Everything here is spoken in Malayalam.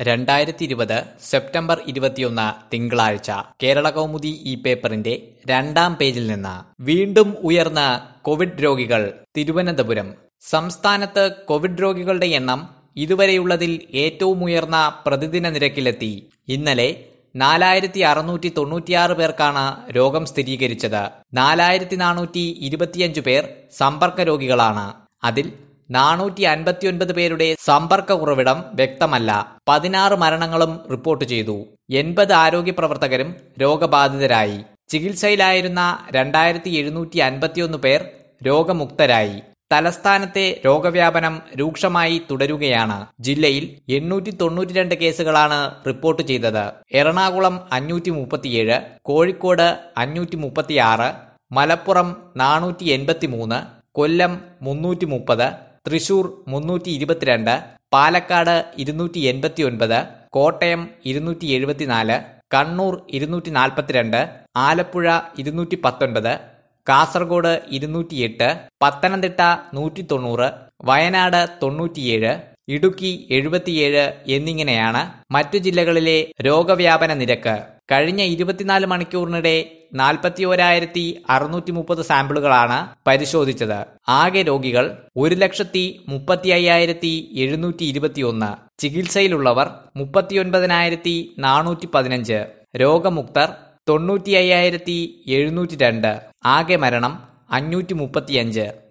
രണ്ടായിരത്തി ഇരുപത് സെപ്റ്റംബർ ഇരുപത്തിയൊന്ന് തിങ്കളാഴ്ച കേരള കൗമുദി ഈ പേപ്പറിന്റെ രണ്ടാം പേജിൽ നിന്ന് വീണ്ടും ഉയർന്ന കോവിഡ് രോഗികൾ തിരുവനന്തപുരം സംസ്ഥാനത്ത് കോവിഡ് രോഗികളുടെ എണ്ണം ഇതുവരെയുള്ളതിൽ ഏറ്റവും ഉയർന്ന പ്രതിദിന നിരക്കിലെത്തി ഇന്നലെ നാലായിരത്തി അറുന്നൂറ്റി തൊണ്ണൂറ്റിയാറ് പേർക്കാണ് രോഗം സ്ഥിരീകരിച്ചത് നാലായിരത്തി നാനൂറ്റി ഇരുപത്തിയഞ്ചു പേർ സമ്പർക്ക രോഗികളാണ് അതിൽ നാനൂറ്റി അൻപത്തിയൊൻപത് പേരുടെ സമ്പർക്ക ഉറവിടം വ്യക്തമല്ല പതിനാറ് മരണങ്ങളും റിപ്പോർട്ട് ചെയ്തു എൺപത് ആരോഗ്യ പ്രവർത്തകരും രോഗബാധിതരായി ചികിത്സയിലായിരുന്ന രണ്ടായിരത്തി എഴുന്നൂറ്റി അൻപത്തിയൊന്ന് പേർ രോഗമുക്തരായി തലസ്ഥാനത്തെ രോഗവ്യാപനം രൂക്ഷമായി തുടരുകയാണ് ജില്ലയിൽ എണ്ണൂറ്റി തൊണ്ണൂറ്റിരണ്ട് കേസുകളാണ് റിപ്പോർട്ട് ചെയ്തത് എറണാകുളം അഞ്ഞൂറ്റി മുപ്പത്തിയേഴ് കോഴിക്കോട് അഞ്ഞൂറ്റി മുപ്പത്തിയാറ് മലപ്പുറം നാനൂറ്റി എൺപത്തിമൂന്ന് കൊല്ലം മുന്നൂറ്റി മുപ്പത് തൃശൂർ മുന്നൂറ്റി ഇരുപത്തിരണ്ട് പാലക്കാട് ഇരുന്നൂറ്റി എൺപത്തി ഒൻപത് കോട്ടയം ഇരുന്നൂറ്റി എഴുപത്തിനാല് കണ്ണൂർ ഇരുന്നൂറ്റി നാൽപ്പത്തിരണ്ട് ആലപ്പുഴ ഇരുന്നൂറ്റി പത്തൊൻപത് കാസർഗോഡ് ഇരുന്നൂറ്റിയെട്ട് പത്തനംതിട്ട നൂറ്റി തൊണ്ണൂറ് വയനാട് തൊണ്ണൂറ്റിയേഴ് ഇടുക്കി എഴുപത്തിയേഴ് എന്നിങ്ങനെയാണ് മറ്റു ജില്ലകളിലെ രോഗവ്യാപന നിരക്ക് കഴിഞ്ഞ ഇരുപത്തിനാല് മണിക്കൂറിനിടെ നാൽപ്പത്തി ഒരായിരത്തി അറുന്നൂറ്റി മുപ്പത് സാമ്പിളുകളാണ് പരിശോധിച്ചത് ആകെ രോഗികൾ ഒരു ലക്ഷത്തി മുപ്പത്തി അയ്യായിരത്തി എഴുന്നൂറ്റി ഇരുപത്തിയൊന്ന് ചികിത്സയിലുള്ളവർ മുപ്പത്തിയൊൻപതിനായിരത്തി നാനൂറ്റി പതിനഞ്ച് രോഗമുക്തർ തൊണ്ണൂറ്റി അയ്യായിരത്തി എഴുന്നൂറ്റി രണ്ട് ആകെ മരണം അഞ്ഞൂറ്റി മുപ്പത്തിയഞ്ച്